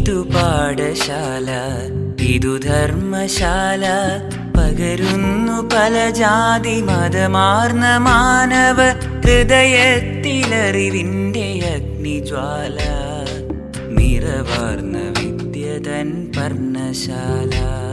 ഇതു പാഠശാല ഇതു ധർമ്മശാല പകരുന്നു പല ജാതി മതമാർന്ന മാനവ ഹൃദയത്തിലറിവിന്റെ അഗ്നിജ്വാല നിറവാർന്ന വിദ്യതൻ പർണശാല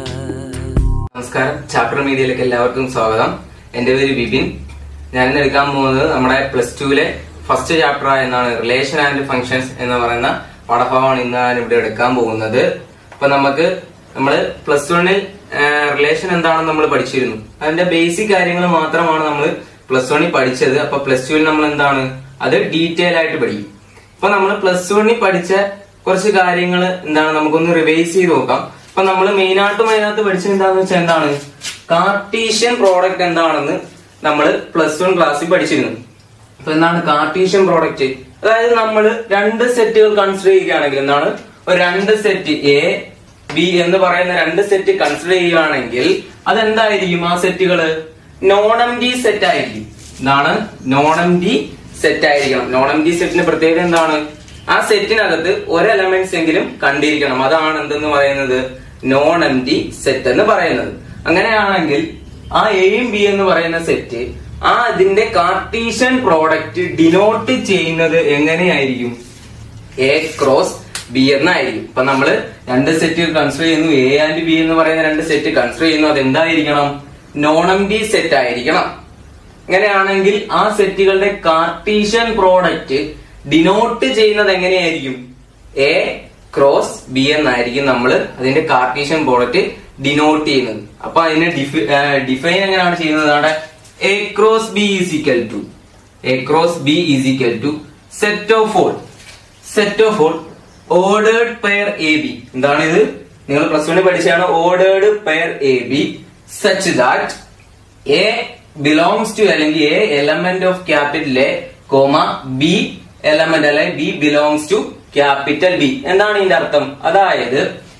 നമസ്കാരം ചാപ്റ്റർ മീഡിയയിലേക്ക് എല്ലാവർക്കും സ്വാഗതം എന്റെ പേര് വിപിൻ ഞാൻ ഇന്ന് എടുക്കാൻ പോകുന്നത് നമ്മുടെ പ്ലസ് ടുവിലെ ഫസ്റ്റ് ചാപ്റ്റർ എന്നാണ് റിലേഷൻ ആൻഡ് ഫങ്ഷൻസ് എന്ന് പറയുന്ന പാഠഭാഗമാണ് ഇന്ന് ഞാൻ ഇവിടെ എടുക്കാൻ പോകുന്നത് അപ്പൊ നമുക്ക് നമ്മൾ പ്ലസ് വണ്ണിൽ റിലേഷൻ എന്താണെന്ന് നമ്മൾ പഠിച്ചിരുന്നു അതിന്റെ ബേസിക് കാര്യങ്ങൾ മാത്രമാണ് നമ്മൾ പ്ലസ് വണ്ണിൽ പഠിച്ചത് അപ്പൊ പ്ലസ് ടുവിൽ നമ്മൾ എന്താണ് അത് ഡീറ്റെയിൽ ആയിട്ട് പഠിക്കും അപ്പൊ നമ്മൾ പ്ലസ് വണ്ണിൽ പഠിച്ച കുറച്ച് കാര്യങ്ങൾ എന്താണ് നമുക്കൊന്ന് റിവൈസ് ചെയ്ത് നോക്കാം അപ്പൊ നമ്മൾ മെയിൻ ആയിട്ടും അതിനകത്ത് പഠിച്ചത് എന്താന്ന് വെച്ചാൽ എന്താണ് കാർട്ടീഷ്യൻ പ്രോഡക്റ്റ് എന്താണെന്ന് നമ്മൾ പ്ലസ് വൺ ക്ലാസ്സിൽ പഠിച്ചിരുന്നു അപ്പൊ എന്താണ് കാർട്ടീഷ്യൻ പ്രോഡക്റ്റ് അതായത് നമ്മൾ രണ്ട് സെറ്റുകൾ കൺസിഡർ ചെയ്യുകയാണെങ്കിൽ എന്താണ് ഒരു രണ്ട് സെറ്റ് എ ബി എന്ന് പറയുന്ന രണ്ട് സെറ്റ് കൺസിഡർ ചെയ്യുകയാണെങ്കിൽ അതെന്തായിരിക്കും ആ സെറ്റുകള് നോൺ എം ഡി സെറ്റ് ആയിരിക്കും എന്താണ് നോൺ എം ഡി സെറ്റ് ആയിരിക്കണം നോൺ എം ഡി സെറ്റിന്റെ പ്രത്യേകത എന്താണ് ആ സെറ്റിനകത്ത് ഒരു എലമെന്റ്സ് എങ്കിലും കണ്ടിരിക്കണം അതാണ് എന്തെന്ന് പറയുന്നത് നോൺ എം ഡി സെറ്റ് എന്ന് പറയുന്നത് അങ്ങനെയാണെങ്കിൽ ആ എയും ബി എന്ന് പറയുന്ന സെറ്റ് ആ അതിന്റെ കാർട്ടീഷ്യൻ പ്രോഡക്റ്റ് ഡിനോട്ട് ചെയ്യുന്നത് എങ്ങനെയായിരിക്കും എ ക്രോസ് ബി എന്നായിരിക്കും ഇപ്പൊ നമ്മള് രണ്ട് സെറ്റ് കൺസിഡർ ചെയ്യുന്നു എ ആൻഡ് ബി എന്ന് പറയുന്ന രണ്ട് സെറ്റ് കൺസിഡർ ചെയ്യുന്നു അത് എന്തായിരിക്കണം നോൺ എം ഡി സെറ്റ് ആയിരിക്കണം അങ്ങനെയാണെങ്കിൽ ആ സെറ്റുകളുടെ കാർട്ടീഷ്യൻ പ്രോഡക്റ്റ് ഡിനോട്ട് ചെയ്യുന്നത് എങ്ങനെയായിരിക്കും എ ക്രോസ് ബി എന്നായിരിക്കും നമ്മൾ അതിന്റെ കാർട്ടീഷ്യൻ പ്രോഡക്റ്റ് ഡിനോട്ട് ചെയ്യുന്നത് അപ്പൊ അതിനെ ഡിഫൈൻ എങ്ങനെയാണ് ചെയ്യുന്നത് അവിടെ A cross B is equal to A cross B is equal to set of all set of all ordered pair A B എന്താണ് ഇത് നിങ്ങൾ പ്ലസ് വണ്ണിൽ പഠിച്ചാണ് ordered pair A B such that A belongs to അല്ലെങ്കിൽ A element of capital A comma B element അല്ലെങ്കിൽ B belongs to capital B എന്താണ് ഇതിന്റെ അർത്ഥം അതായത്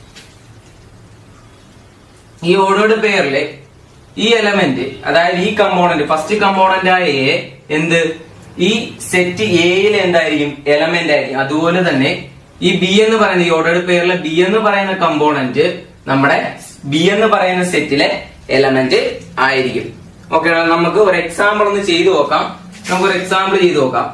ഈ ഓർഡേർഡ് പെയറിലെ ഈ എലമെന്റ് അതായത് ഈ കമ്പോണന്റ് ഫസ്റ്റ് കമ്പോണന്റ് ആയ എ എന്ത് ഈ സെറ്റ് എയിൽ എന്തായിരിക്കും എലമെന്റ് ആയിരിക്കും അതുപോലെ തന്നെ ഈ ബി എന്ന് പറയുന്ന ഈ ഓർഡേർഡ് പെയറിലെ ബി എന്ന് പറയുന്ന കമ്പോണന്റ് നമ്മുടെ ബി എന്ന് പറയുന്ന സെറ്റിലെ എലമെന്റ് ആയിരിക്കും ഓക്കെ നമുക്ക് ഒരു എക്സാമ്പിൾ ഒന്ന് ചെയ്തു നോക്കാം നമുക്ക് ഒരു എക്സാമ്പിൾ ചെയ്തു നോക്കാം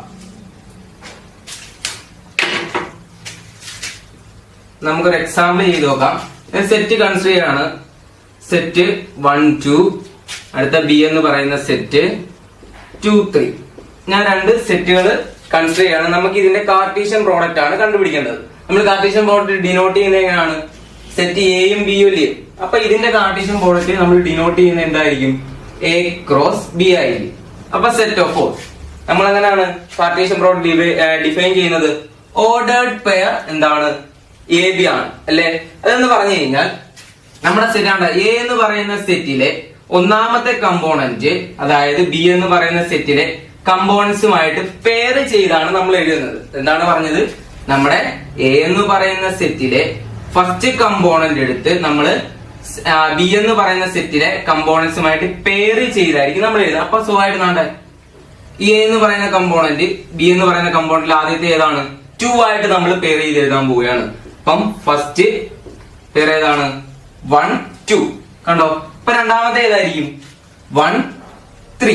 നമുക്കൊരു എക്സാമ്പിൾ ചെയ്ത് നോക്കാം സെറ്റ് കൺസിഡർ ചെയ്യാണ് സെറ്റ് വൺ ടു അടുത്ത ബി എന്ന് പറയുന്ന സെറ്റ് ടു ത്രീ ഞാൻ രണ്ട് സെറ്റുകൾ കൺസിഡർ ചെയ്യാണ് നമുക്ക് ഇതിന്റെ കാർട്ടീഷ്യൻ പ്രോഡക്റ്റ് ആണ് കണ്ടുപിടിക്കേണ്ടത് നമ്മൾ കാർട്ടീഷ്യൻ പ്രോഡക്റ്റ് ഡിനോട്ട് ചെയ്യുന്നത് എങ്ങനെയാണ് സെറ്റ് എയും ബിയും ഇല്ലേ അപ്പൊ ഇതിന്റെ കാർട്ടീഷ്യൻ പ്രോഡക്റ്റ് നമ്മൾ ഡിനോട്ട് ചെയ്യുന്നത് എന്തായിരിക്കും എ ക്രോസ് ബി ആയിരിക്കും അപ്പൊ സെറ്റ് ഓഫ് ഫോർ നമ്മൾ എങ്ങനെയാണ് കാർട്ടീഷ്യൻ പ്രോഡക്റ്റ് ഡിഫൈൻ ചെയ്യുന്നത് ഓർഡേർഡ് പെയർ എന്താണ് എ ബി ആണ് അല്ലെ അതെന്ന് പറഞ്ഞു കഴിഞ്ഞാൽ നമ്മുടെ സെറ്റാണ് എ എന്ന് പറയുന്ന സെറ്റിലെ ഒന്നാമത്തെ കമ്പോണന്റ് അതായത് ബി എന്ന് പറയുന്ന സെറ്റിലെ കമ്പോണൻസുമായിട്ട് പെയർ ചെയ്താണ് നമ്മൾ എഴുതുന്നത് എന്താണ് പറഞ്ഞത് നമ്മുടെ എ എന്ന് പറയുന്ന സെറ്റിലെ ഫസ്റ്റ് കമ്പോണന്റ് എടുത്ത് നമ്മൾ ബി എന്ന് പറയുന്ന സെറ്റിലെ കമ്പോണൻസുമായിട്ട് പെയർ ചെയ്തായിരിക്കും നമ്മൾ എഴുതുന്നത് അപ്പൊ സുഖമായിട്ട് നാണ്ടെ ഈ എ എന്ന് പറയുന്ന കമ്പോണന്റ് ബി എന്ന് പറയുന്ന കമ്പോണന്റിൽ ആദ്യത്തെ ഏതാണ് ടു ആയിട്ട് നമ്മൾ പെയർ ചെയ്ത് എഴുതാൻ പോവുകയാണ് അപ്പം ഫസ്റ്റ് പേര് ഏതാണ് വൺ ടു കണ്ടോ ഇപ്പൊ രണ്ടാമത്തെ ഏതായിരിക്കും വൺ ത്രീ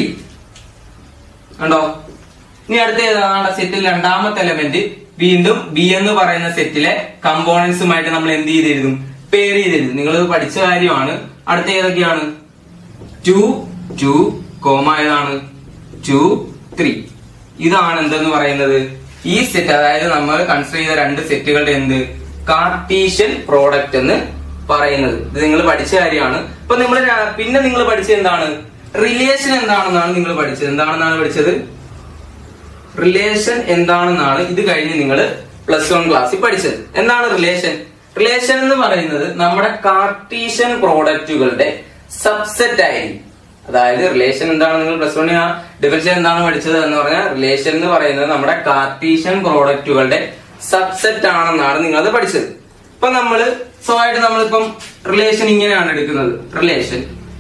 കണ്ടോ ഇനി അടുത്ത ഏതാണ് സെറ്റിൽ രണ്ടാമത്തെ എലമെന്റ് വീണ്ടും ബി എന്ന് പറയുന്ന സെറ്റിലെ കമ്പോണൻസുമായിട്ട് നമ്മൾ എന്ത് ചെയ്ത് എഴുതും പേര് ചെയ്ത് എഴുതും നിങ്ങൾ പഠിച്ച കാര്യമാണ് അടുത്ത ഏതൊക്കെയാണ് ടു ടു കോമ ഏതാണ് ടു ത്രീ ഇതാണ് എന്തെന്ന് പറയുന്നത് ഈ സെറ്റ് അതായത് നമ്മൾ കൺസിഡർ ചെയ്ത രണ്ട് സെറ്റുകളുടെ എന്ത് കാർട്ടീഷ്യൻ പ്രോഡക്റ്റ് എന്ന് പറയുന്നത് ഇത് നിങ്ങൾ പഠിച്ച കാര്യമാണ് ഇപ്പൊ നിങ്ങൾ പിന്നെ നിങ്ങൾ പഠിച്ചത് എന്താണ് റിലേഷൻ എന്താണെന്നാണ് നിങ്ങൾ പഠിച്ചത് എന്താണെന്നാണ് പഠിച്ചത് റിലേഷൻ എന്താണെന്നാണ് ഇത് കഴിഞ്ഞ് നിങ്ങൾ പ്ലസ് വൺ ക്ലാസ്സിൽ പഠിച്ചത് എന്താണ് റിലേഷൻ റിലേഷൻ എന്ന് പറയുന്നത് നമ്മുടെ കാർട്ടീഷ്യൻ പ്രോഡക്റ്റുകളുടെ സബ്സെറ്റ് ആയിരിക്കും അതായത് റിലേഷൻ എന്താണ് നിങ്ങൾ പ്ലസ് വൺ ആ ഡിഫറൻഷ്യൻ എന്താണ് പഠിച്ചത് എന്ന് പറഞ്ഞാൽ റിലേഷൻ എന്ന് പറയുന്നത് നമ്മുടെ കാർട്ടീഷ്യൻ പ്രോഡക്റ്റുകളുടെ സബ്സെറ്റ് ആണെന്നാണ് നിങ്ങൾ അത് പഠിച്ചത് ഇപ്പൊ നമ്മള് സ്വയമായിട്ട് നമ്മളിപ്പം റിലേഷൻ ഇങ്ങനെയാണ് എടുക്കുന്നത് റിലേഷൻ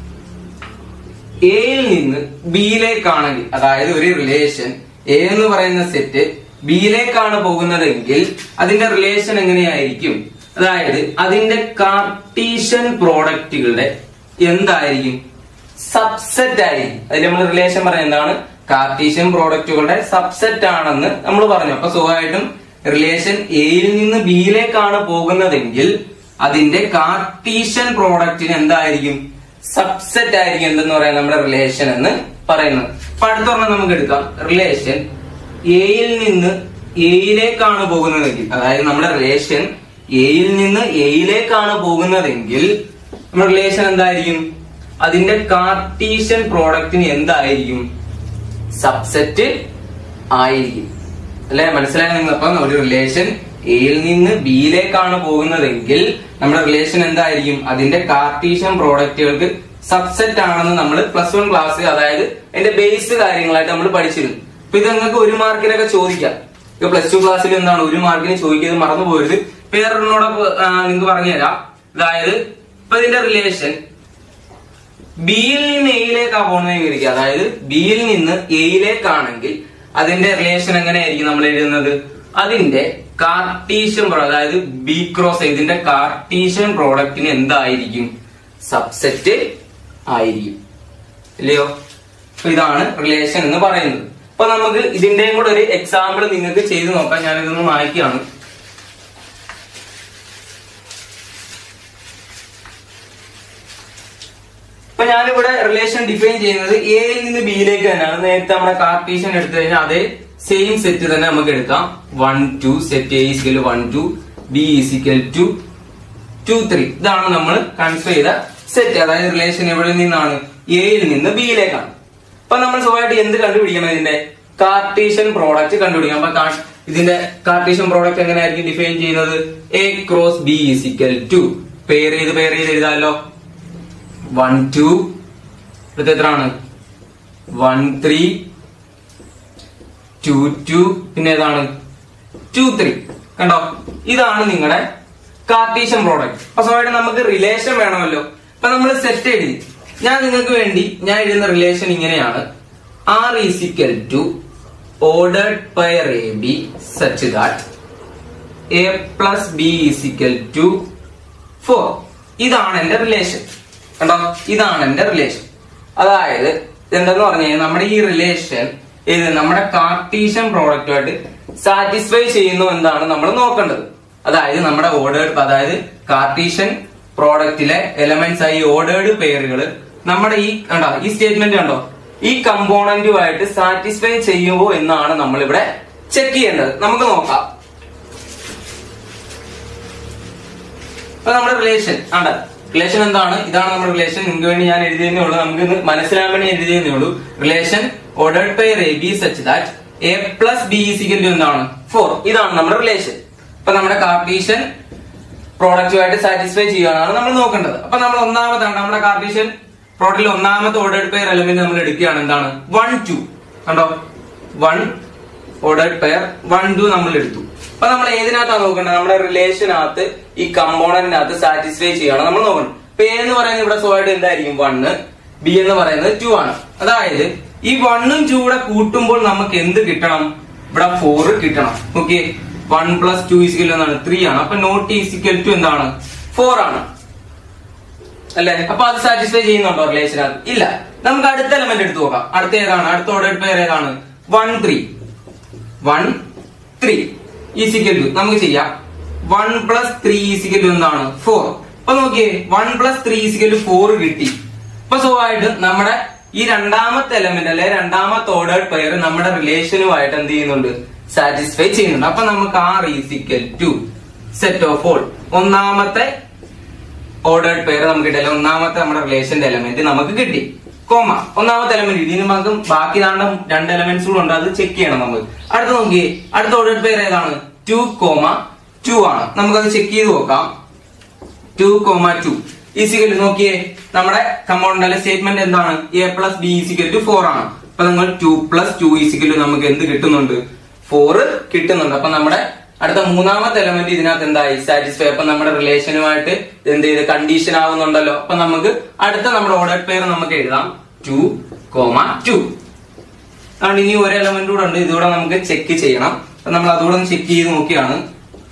എയിൽ നിന്ന് ബിയിലേക്കാണെങ്കിൽ അതായത് ഒരു റിലേഷൻ എ എന്ന് പറയുന്ന സെറ്റ് ബിയിലേക്കാണ് പോകുന്നതെങ്കിൽ അതിന്റെ റിലേഷൻ എങ്ങനെയായിരിക്കും അതായത് അതിന്റെ കാർട്ടീഷ്യൻ പ്രോഡക്റ്റുകളുടെ എന്തായിരിക്കും സബ്സെറ്റ് ആയിരിക്കും അതിൽ നമ്മൾ റിലേഷൻ പറഞ്ഞ എന്താണ് കാർട്ടീഷ്യൻ പ്രോഡക്റ്റുകളുടെ സബ്സെറ്റ് ആണെന്ന് നമ്മൾ പറഞ്ഞു അപ്പൊ സ്വാഭാവികമായിട്ടും റിലേഷൻ എയിൽ നിന്ന് ബിയിലേക്കാണ് പോകുന്നതെങ്കിൽ അതിന്റെ കാർട്ടീഷ്യൻ പ്രോഡക്റ്റിന് എന്തായിരിക്കും സബ്സെറ്റ് ആയിരിക്കും എന്തെന്ന് പറയാം നമ്മുടെ റിലേഷൻ എന്ന് പറയുന്നത് അപ്പൊ അടുത്തൊരെണ്ണം നമുക്ക് എടുക്കാം റിലേഷൻ എയിൽ നിന്ന് എയിലേക്കാണ് പോകുന്നതെങ്കിൽ അതായത് നമ്മുടെ റിലേഷൻ എയിൽ നിന്ന് എയിലേക്കാണ് പോകുന്നതെങ്കിൽ നമ്മുടെ റിലേഷൻ എന്തായിരിക്കും അതിന്റെ കാർട്ടീഷ്യൻ പ്രോഡക്റ്റിന് എന്തായിരിക്കും സബ്സെറ്റ് ആയിരിക്കും അല്ലെ മനസ്സിലായി നിങ്ങൾ അപ്പം ഒരു റിലേഷൻ എയിൽ നിന്ന് ബിയിലേക്കാണ് പോകുന്നതെങ്കിൽ നമ്മുടെ റിലേഷൻ എന്തായിരിക്കും അതിന്റെ കാർട്ടീഷ്യൻ പ്രോഡക്റ്റുകൾക്ക് സബ്സെറ്റ് ആണെന്ന് നമ്മൾ പ്ലസ് വൺ ക്ലാസ് അതായത് അതിന്റെ ബേസ് കാര്യങ്ങളായിട്ട് നമ്മൾ പഠിച്ചിരുന്നു അപ്പൊ ഇത് നിങ്ങൾക്ക് ഒരു മാർക്കിനൊക്കെ ചോദിക്കാം ഇപ്പൊ പ്ലസ് ടു ക്ലാസ്സിൽ എന്താണ് ഒരു മാർക്കിന് ചോദിക്കുന്നത് മറന്നു പോരുത് വേറൊരെണ്ണോടെ നിങ്ങൾക്ക് പറഞ്ഞുതരാം അതായത് ഇപ്പൊ ഇതിന്റെ റിലേഷൻ ബിയിൽ നിന്ന് എയിലേക്കാ പോകുന്നത് ഇരിക്കുക അതായത് ബിയിൽ നിന്ന് എയിലേക്കാണെങ്കിൽ അതിന്റെ റിലേഷൻ എങ്ങനെയായിരിക്കും നമ്മൾ എഴുതുന്നത് അതിന്റെ കാർട്ടീഷ്യൻ പ്രോ- അതായത് ബി ക്രോസ് ഇതിന്റെ കാർട്ടീഷ്യൻ പ്രോഡക്റ്റിന് എന്തായിരിക്കും സബ്സെറ്റ് ആയിരിക്കും ഇല്ലയോ അപ്പൊ ഇതാണ് റിലേഷൻ എന്ന് പറയുന്നത് അപ്പൊ നമുക്ക് ഇതിന്റെയും കൂടെ ഒരു എക്സാമ്പിൾ നിങ്ങൾക്ക് ചെയ്തു നോക്കാം ഞാനിതൊന്ന് വായിക്കുകയാണ് ഇപ്പൊ ഞാനിവിടെ റിലേഷൻ ഡിഫൈൻ ചെയ്യുന്നത് എയിൽ നിന്ന് ബിയിലേക്ക് തന്നെയാണ് നേരത്തെ നമ്മുടെ കാർട്ടീഷ്യൻ എടുത്തു കഴിഞ്ഞാൽ അതേ സെയിം സെറ്റ് തന്നെ നമുക്ക് എടുക്കാം one two set A is equal one two B is equal to two three ഇതാണ് നമ്മൾ കൺസിഡർ ചെയ്ത സെറ്റ് അതായത് റിലേഷൻ എവിടെ നിന്നാണ് എയിൽ നിന്ന് ബിയിലേക്കാണ് അപ്പൊ നമ്മൾ സ്വയമായിട്ട് എന്ത് കണ്ടുപിടിക്കണം ഇതിന്റെ കാർട്ടീഷ്യൻ പ്രോഡക്റ്റ് കണ്ടുപിടിക്കണം അപ്പൊ കാ- ഇതിന്റെ കാർട്ടീഷ്യൻ പ്രോഡക്റ്റ് എങ്ങനെയായിരിക്കും ഡിഫൈൻ ചെയ്യുന്നത് A cross B is equal to pair ചെയ്ത് പെയർ ചെയ്ത് എഴുതാമല്ലോ വൺ ടു അടുത്ത എത്രയാണ് വൺ ത്രീ ടു ടു പിന്നെ ഏതാണ് ടു ത്രീ കണ്ടോ ഇതാണ് നിങ്ങളുടെ കാർട്ടീഷ്യൻ പ്രോഡക്റ്റ് അപ്പൊ സ്വാഭാവികം നമുക്ക് റിലേഷൻ വേണമല്ലോ അപ്പൊ നമ്മൾ സെറ്റ് എഴുതി ഞാൻ നിങ്ങൾക്ക് വേണ്ടി ഞാൻ എഴുതുന്ന റിലേഷൻ ഇങ്ങനെയാണ് R is equal to ordered pair A B such that A plus B is equal to four ഇതാണ് എന്റെ റിലേഷൻ കണ്ടോ ഇതാണ് എന്റെ റിലേഷൻ അതായത് എന്തെന്ന് പറഞ്ഞു കഴിഞ്ഞാൽ നമ്മുടെ ഈ റിലേഷൻ ഇത് നമ്മുടെ കാർട്ടീഷ്യൻ പ്രോഡക്റ്റുമായിട്ട് സാറ്റിസ്ഫൈ ചെയ്യുന്നു എന്താണ് നമ്മൾ നോക്കേണ്ടത് അതായത് നമ്മുടെ ഓർഡേഡ് അതായത് കാർട്ടീഷ്യൻ പ്രോഡക്റ്റിലെ എലമെന്റ്സ് ആയി ഓർഡേഡ് പെയറുകൾ നമ്മുടെ ഈ കണ്ടോ ഈ സ്റ്റേറ്റ്മെന്റ് കണ്ടോ ഈ കമ്പോണന്റുമായിട്ട് സാറ്റിസ്ഫൈ ചെയ്യുമോ എന്നാണ് നമ്മൾ ഇവിടെ ചെക്ക് ചെയ്യേണ്ടത് നമുക്ക് നോക്കാം അപ്പൊ നമ്മുടെ റിലേഷൻ ആണ് റിലേഷൻ എന്താണ് ഇതാണ് നമ്മുടെ റിലേഷൻ നിങ്ങൾക്ക് വേണ്ടി ഞാൻ എഴുതിയതേ ഉള്ളൂ നമുക്ക് ഇന്ന് മനസ്സിലാൻ വേണ്ടി എഴുതിയതേ ഉള്ളൂ relation ordered by A B such that A plus B is equal എന്താണ് ഫോർ ഇതാണ് നമ്മുടെ റിലേഷൻ അപ്പൊ നമ്മുടെ കാർട്ടീഷ്യൻ പ്രോഡക്റ്റുമായിട്ട് സാറ്റിസ്ഫൈ ചെയ്യുകയാണ് നമ്മൾ നോക്കേണ്ടത് അപ്പൊ നമ്മൾ ഒന്നാമതാണ് നമ്മുടെ കാർട്ടീഷ്യൻ പ്രോഡക്റ്റിൽ ഒന്നാമത്തെ ഓർഡേഡ് പെയർ എലമെന്റ് നമ്മൾ എടുക്കുകയാണ് എന്താണ് വൺ ടു കണ്ടോ one ordered pair one two നമ്മൾ എടുത്തു അപ്പൊ നമ്മൾ ഏതിനകത്താണ് നോക്കേണ്ടത് നമ്മുടെ റിലേഷനകത്ത് ഈ കമ്പോണന്റിനകത്ത് സാറ്റിസ്ഫൈ ചെയ്യണം നമ്മൾ നോക്കണം ഇപ്പൊ എ എന്ന് പറയുന്നത് ഇവിടെ സ്വയമായിട്ട് എന്തായിരിക്കും വണ്ണ് ബി എന്ന് പറയുന്നത് ടു ആണ് അതായത് ഈ വണ്ണും ടു കൂടെ കൂട്ടുമ്പോൾ നമുക്ക് എന്ത് കിട്ടണം ഇവിടെ ഫോർ കിട്ടണം okay one plus two is equal എന്താണ് ത്രീ ആണ് അപ്പൊ നോട്ട് ഈസിക്കൽ ടു എന്താണ് ഫോർ ആണ് അല്ലെ അപ്പൊ അത് സാറ്റിസ്ഫൈ ചെയ്യുന്നുണ്ടോ റിലേഷനകത്ത് ഇല്ല നമുക്ക് അടുത്ത എലമെന്റ് എടുത്തു നോക്കാം അടുത്ത ഏതാണ് അടുത്ത ഓർഡർ പേർ ഏതാണ് one three one three is equal to നമുക്ക് ചെയ്യാം one plus three is equal to എന്താണ് ഫോർ അപ്പൊ നോക്കിയേ one plus three is equal to four കിട്ടി അപ്പൊ സ്വാഭാവികമായിട്ട് നമ്മുടെ ഈ രണ്ടാമത്തെ എലമെന്റ് അല്ലെ രണ്ടാമത്തെ ഓർഡേഡ് പെയർ നമ്മുടെ റിലേഷനുമായിട്ട് എന്ത് ചെയ്യുന്നുണ്ട് സാറ്റിസ്ഫൈ ചെയ്യുന്നുണ്ട് അപ്പൊ നമുക്ക് R is equal to set of all ഒന്നാമത്തെ ഓർഡേഡ് പെയർ നമുക്ക് കിട്ടില്ല ഒന്നാമത്തെ നമ്മുടെ റിലേഷന്റെ എലമെന്റ് നമുക്ക് കിട്ടി കോമ ഒന്നാമത്തെ എലമെന്റ് ഇതിന് നമുക്ക് ബാക്കി ദാണ്ട രണ്ട് എലമെന്റ്സ് കൂടെ ഉണ്ട് അത് ചെക്ക് ചെയ്യണം നമുക്ക് അടുത്ത നോക്കിയേ അടുത്ത ഓർഡേഡ് പെയർ ഏതാണ് ടു കോമ ടു ആണ് നമുക്കത് ചെക്ക് ചെയ്ത് നോക്കാം ടു കോമ ടു ഈസിക്കൽ നോക്കിയേ നമ്മുടെ കമ്പൗണ്ട് സ്റ്റേറ്റ്മെന്റ് എന്താണ് A plus B is equal to four ആണ് അപ്പൊ നിങ്ങൾ ടു പ്ലസ് ടു ഈസിക്കൽ നമുക്ക് എന്ത് കിട്ടുന്നുണ്ട് ഫോർ കിട്ടുന്നുണ്ട് അപ്പൊ നമ്മുടെ അടുത്ത മൂന്നാമത്തെ എലമെന്റ് ഇതിനകത്ത് എന്തായി സാറ്റിസ്ഫൈ അപ്പൊ നമ്മുടെ റിലേഷനുമായിട്ട് എന്ത് ചെയ്ത് കണ്ടീഷൻ ആവുന്നുണ്ടല്ലോ അപ്പൊ നമുക്ക് അടുത്ത നമ്മുടെ ഓർഡർ പെയർ നമുക്ക് എഴുതാം ടു കോമ ടു അതുകൊണ്ട് ഇനി ഒരു എലമെന്റ് കൂടെ ഉണ്ട് ഇതുകൂടെ നമുക്ക് ചെക്ക് ചെയ്യണം അപ്പൊ നമ്മൾ അതുകൂടെ ഒന്ന് ചെക്ക് ചെയ്ത് നോക്കിയാണ്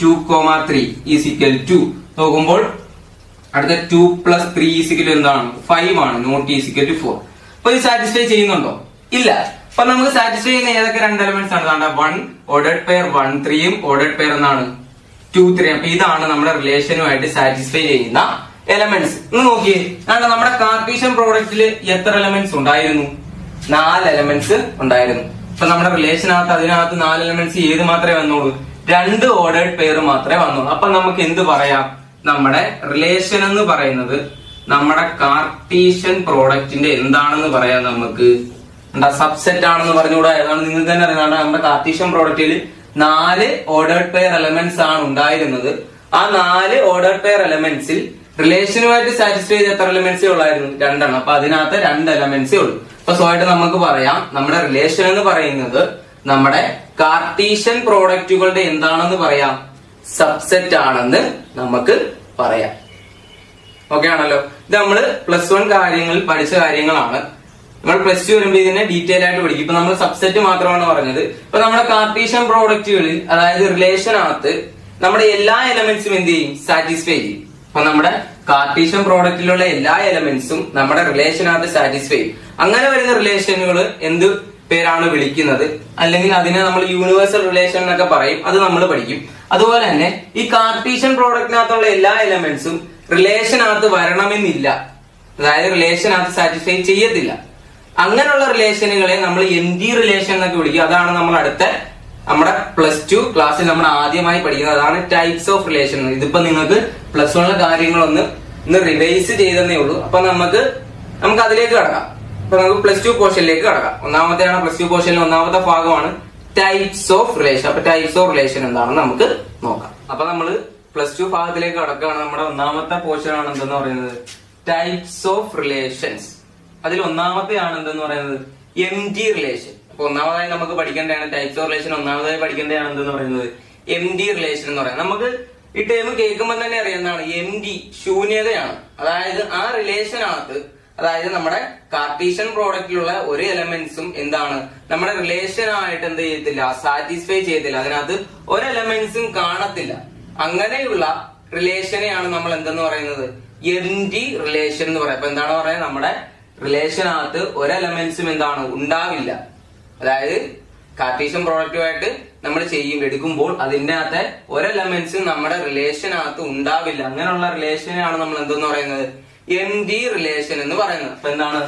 two comma three is equal to നോക്കുമ്പോൾ അടുത്ത ടു പ്ലസ് ത്രീ ഈസിക്കൽ എന്താണ് ഫൈവ് ആണ് നോട്ട് ഈസിക്കൽ ടു ഫോർ അപ്പൊ ഇത് സാറ്റിസ്ഫൈ ചെയ്യുന്നുണ്ടോ ഇല്ല അപ്പൊ നമുക്ക് സാറ്റിസ്ഫൈ ചെയ്യുന്ന ഏതൊക്കെ രണ്ട് എലമെന്റ്സ് ആണ് കാണാം വൺ ഓർഡേഡ് പെയർ വൺ ത്രീയും ഓർഡേഡ് പെയർ എന്നാണ് ടു ത്രീ അപ്പൊ ഇതാണ് നമ്മുടെ റിലേഷനുമായിട്ട് സാറ്റിസ്ഫൈ ചെയ്യുന്ന എലമെന്റ്സ് ഒന്ന് നോക്കിയേ കാരണം നമ്മുടെ കാർട്ടീഷ്യൻ പ്രോഡക്റ്റിൽ എത്ര എലമെന്റ്സ് ഉണ്ടായിരുന്നു നാല് എലമെന്റ്സ് ഉണ്ടായിരുന്നു ഇപ്പൊ നമ്മുടെ റിലേഷനകത്ത് അതിനകത്ത് നാല് എലമെന്റ്സ് ഏത് മാത്രമേ വന്നുള്ളൂ രണ്ട് ഓർഡേഡ് പെയർ മാത്രമേ വന്നുള്ളൂ അപ്പൊ നമുക്ക് എന്ത് പറയാം നമ്മുടെ റിലേഷൻ എന്ന് പറയുന്നത് നമ്മുടെ കാർട്ടീഷ്യൻ പ്രോഡക്റ്റിന്റെ എന്താണെന്ന് പറയാം നമുക്ക് എന്താ സബ്സെറ്റ് ആണെന്ന് പറഞ്ഞുകൂടാ ഏതാണ് നിങ്ങൾക്ക് തന്നെ അറിയാം നമ്മുടെ കാർട്ടീഷ്യൻ പ്രോഡക്റ്റിൽ നാല് ഓർഡേഡ് പെയർ എലമെന്റ്സ് ആണ് ഉണ്ടായിരുന്നത് ആ നാല് ഓർഡേഡ് പെയർ എലമെന്റ്സിൽ റിലേഷനുമായിട്ട് സാറ്റിസ്ഫൈ ചെയ്ത എത്ര എലമെന്റ്സേ ഉള്ളായിരുന്നു രണ്ടെണ്ണം അപ്പൊ അതിനകത്ത് രണ്ട് എലമെന്റ്സേ ഉള്ളൂ അപ്പൊ സ്വയമായിട്ട് നമുക്ക് പറയാം നമ്മുടെ റിലേഷൻ എന്ന് പറയുന്നത് നമ്മുടെ കാർട്ടീഷ്യൻ പ്രോഡക്റ്റുകളുടെ എന്താണെന്ന് പറയാം സബ്സെറ്റ് ആണെന്ന് നമുക്ക് പറയാം ഓക്കെ ആണല്ലോ ഇത് നമ്മള് പ്ലസ് വൺ കാര്യങ്ങളിൽ പഠിച്ച കാര്യങ്ങളാണ് നമ്മൾ പ്ലസ് ടു വരുമ്പോൾ ഇതിനെ ഡീറ്റെയിൽ ആയിട്ട് പഠിക്കും ഇപ്പൊ നമ്മൾ സബ്സെറ്റ് മാത്രമാണ് പറഞ്ഞത് ഇപ്പൊ നമ്മുടെ കാർട്ടീഷ്യൻ പ്രോഡക്റ്റുകളിൽ അതായത് റിലേഷനകത്ത് നമ്മുടെ എല്ലാ എലമെന്റ്സും എന്ത് ചെയ്യും സാറ്റിസ്ഫൈ ചെയ്യും അപ്പൊ നമ്മുടെ കാർട്ടീഷ്യൻ പ്രോഡക്റ്റിലുള്ള എല്ലാ എലമെന്റ്സും നമ്മുടെ റിലേഷനകത്ത് സാറ്റിസ്ഫൈ ചെയ്യും അങ്ങനെ വരുന്ന റിലേഷനുകൾ എന്ത് പേരാണ് വിളിക്കുന്നത് അല്ലെങ്കിൽ അതിനെ നമ്മൾ യൂണിവേഴ്സൽ റിലേഷൻ എന്നൊക്കെ പറയും അത് നമ്മൾ പഠിക്കും അതുപോലെ തന്നെ ഈ കാർട്ടീഷ്യൻ പ്രോഡക്റ്റിനകത്തുള്ള എല്ലാ എലമെന്റ്സും റിലേഷനകത്ത് വരണമെന്നില്ല അതായത് റിലേഷനകത്ത് സാറ്റിസ്ഫൈ ചെയ്യത്തില്ല അങ്ങനെയുള്ള റിലേഷനുകളെ നമ്മൾ എം ഡി റിലേഷൻ എന്നൊക്കെ വിളിക്കും അതാണ് നമ്മൾ അടുത്ത നമ്മുടെ പ്ലസ് ടു ക്ലാസ്സിൽ നമ്മൾ ആദ്യമായി പഠിക്കുന്നത് അതാണ് ടൈപ്സ് ഓഫ് റിലേഷൻ ഇതിപ്പോ നിങ്ങൾക്ക് പ്ലസ് വണ്ണിലെ കാര്യങ്ങളൊന്ന് ഇന്ന് റിവൈസ് ചെയ്തതേ ഉള്ളൂ അപ്പൊ നമുക്ക് നമുക്ക് അതിലേക്ക് കടക്കാം അപ്പൊ നമുക്ക് പ്ലസ് ടു പോർഷനിലേക്ക് കടക്കാം ഒന്നാമത്തെയാണ് പ്ലസ് ടു പോർഷനിലെ ഒന്നാമത്തെ ഭാഗമാണ് ടൈപ്സ് ഓഫ് റിലേഷൻ അപ്പൊ ടൈപ്സ് ഓഫ് റിലേഷൻ എന്താണെന്ന് നമുക്ക് നോക്കാം അപ്പൊ നമ്മള് പ്ലസ് ടു ഭാഗത്തിലേക്ക് കടക്കുകയാണ് നമ്മുടെ ഒന്നാമത്തെ പോർഷൻ ആണ് എന്തെന്ന് പറയുന്നത് ടൈപ്സ് ഓഫ് റിലേഷൻസ് അതിൽ ഒന്നാമത്തെ ആണ് എന്തെന്ന് പറയുന്നത് എം ജി റിലേഷൻ അപ്പൊ ഒന്നാമതായി നമുക്ക് പഠിക്കേണ്ടതാണ് ടൈപ്സ് ഓഫ് റിലേഷൻ ഒന്നാമതായി പഠിക്കേണ്ടതാണ് എന്തെന്ന് പറയുന്നത് എം ഡി റിലേഷൻ എന്ന് പറയുന്നത് നമുക്ക് ഈ ടേം കേൾക്കുമ്പോൾ തന്നെ അറിയാം എന്താണ് എം ഡി ശൂന്യതയാണ് അതായത് ആ റിലേഷനകത്ത് അതായത് നമ്മുടെ കാർട്ടീഷ്യൻ പ്രോഡക്റ്റിലുള്ള ഒരു എലമെന്റ്സും എന്താണ് നമ്മുടെ റിലേഷനായിട്ട് എന്ത് ചെയ്യത്തില്ല സാറ്റിസ്ഫൈ ചെയ്യത്തില്ല അതിനകത്ത് ഒരു എലമെന്റ്സും കാണത്തില്ല അങ്ങനെയുള്ള റിലേഷനെയാണ് നമ്മൾ എന്തെന്ന് പറയുന്നത് എം ഡി റിലേഷൻ എന്ന് പറയുന്നത് അപ്പൊ എന്താണ് പറയുന്നത് നമ്മുടെ റിലേഷനകത്ത് ഒരു എലമെന്റ്സും എന്താണ് ഉണ്ടാവില്ല അതായത് കാർട്ടീഷ്യൻ പ്രോഡക്റ്റുമായിട്ട് നമ്മൾ ചെയ്യും എടുക്കുമ്പോൾ അതിന്റെ അകത്തെ ഒരു എലമെന്റ്സും നമ്മുടെ റിലേഷനകത്ത് ഉണ്ടാവില്ല അങ്ങനെയുള്ള റിലേഷനെയാണ് നമ്മൾ എന്തെന്ന് പറയുന്നത് എം ഡി റിലേഷൻ എന്ന് പറയുന്നത് അപ്പൊ എന്താണ്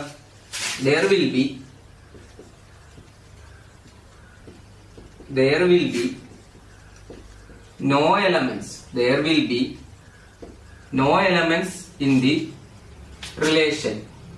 there will be there will be no elements there will be no elements in the relation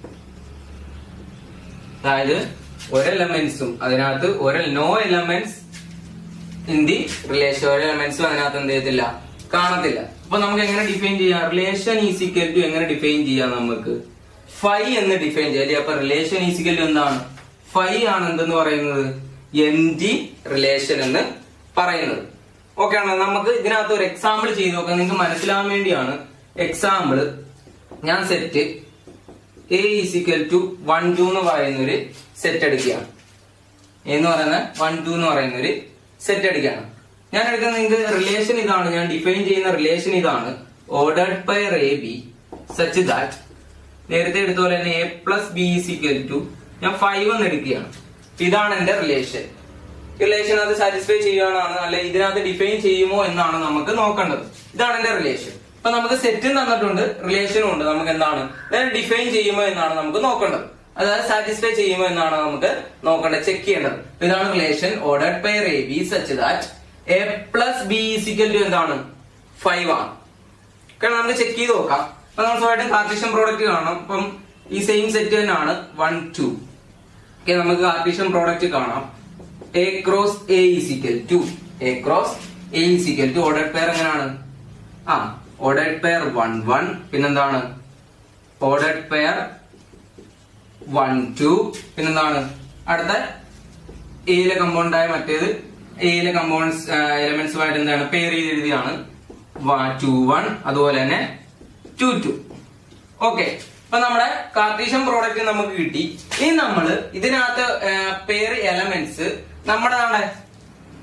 അതായത് ഒരു എലമെന്റ്സും അതിനകത്ത് ഒരു no elements in the relation ഒരു എലമെന്റ്സും അതിനകത്ത് എന്ത് ചെയ്യത്തില്ല കാണത്തില്ല അപ്പൊ നമുക്ക് എങ്ങനെ ഡിഫൈൻ ചെയ്യാം റിലേഷൻ ഈസിക്കൽ ടു എങ്ങനെ ഡിഫൈൻ ചെയ്യാം നമുക്ക് ഫൈ എന്ന് ഡിഫൈൻ ചെയ്യാം അല്ലേ അപ്പൊ റിലേഷൻ ഈസിക്കൽ ടു എന്താണ് ഫൈ ആണ് എന്തെന്ന് പറയുന്നത് എം ജി റിലേഷൻ എന്ന് പറയുന്നത് ഓക്കെ ആണ് നമുക്ക് ഇതിനകത്ത് ഒരു എക്സാമ്പിൾ ചെയ്ത് നോക്കാം നിങ്ങൾക്ക് മനസ്സിലാവാൻ വേണ്ടിയാണ് എക്സാമ്പിൾ ഞാൻ set A is equal to one two എന്ന് പറയുന്ന ഒരു സെറ്റ് എടുക്കുകയാണ് എന്ന് പറയുന്ന വൺ ടു എന്ന് പറയുന്ന ഒരു സെറ്റ് എടുക്കുകയാണ് ഞാൻ എടുക്കുന്ന നിങ്ങൾക്ക് റിലേഷൻ ഇതാണ് ഞാൻ ഡിഫൈൻ ചെയ്യുന്ന റിലേഷൻ ഇതാണ് ordered pair A B such that നേരത്തെ എടുത്ത പോലെ തന്നെ A plus B is equal to ഞാൻ ഫൈവ് എന്ന് എടുക്കുകയാണ് ഇതാണ് എന്റെ റിലേഷൻ റിലേഷൻ അത് സാറ്റിസ്ഫൈ ചെയ്യുകയാണോ അല്ലെ ഇതിനകത്ത് ഡിഫൈൻ ചെയ്യുമോ എന്നാണ് നമുക്ക് നോക്കേണ്ടത് ഇതാണ് എന്റെ റിലേഷൻ അപ്പൊ നമുക്ക് സെറ്റും തന്നിട്ടുണ്ട് റിലേഷനും ഉണ്ട് നമുക്ക് എന്താണ് ഡിഫൈൻ ചെയ്യുമോ എന്നാണ് നമുക്ക് നോക്കേണ്ടത് അതായത് സാറ്റിസ്ഫൈ ചെയ്യുമോ എന്നാണ് നമുക്ക് നോക്കേണ്ടത് ചെക്ക് ചെയ്യേണ്ടത് അപ്പൊ ഇതാണ് relation ordered pair A B such that A plus B is equal to എന്താണ് ഫൈവ് ആണ് കാരണം നമുക്ക് ചെക്ക് ചെയ്ത് നോക്കാം അപ്പൊ നമ്മൾ സ്വയമായിട്ടും കാർട്ടീഷ്യൻ പ്രോഡക്റ്റ് കാണണം അപ്പം ഈ സെയിം സെറ്റ് തന്നെയാണ് വൺ ടു ഓക്കെ നമുക്ക് കാർട്ടീഷ്യൻ പ്രോഡക്റ്റ് കാണാം A cross A is equal to A cross A is equal to order pair എങ്ങനെയാണ് ആ ഓർഡർ പെയർ വൺ വൺ പിന്നെന്താണ് ഓർഡർ പെയർ വൺ ടു പിന്നെന്താണ് അടുത്ത എയിലെ കമ്പൗണ്ടായ മറ്റേത് എയിലെ കമ്പൗണ്ട്സ് എലമെന്റ്സുമായിട്ട് എന്താണ് പെയർ ചെയ്ത് എഴുതിയാണ് ടു വൺ അതുപോലെ തന്നെ ടു ടു ഓക്കെ അപ്പൊ നമ്മുടെ കാർട്ടീഷ്യൻ പ്രോഡക്റ്റ് നമുക്ക് കിട്ടി ഇനി നമ്മൾ ഇതിനകത്ത് പേര് എലമെന്റ്സ് നമ്മുടെ നമ്മുടെ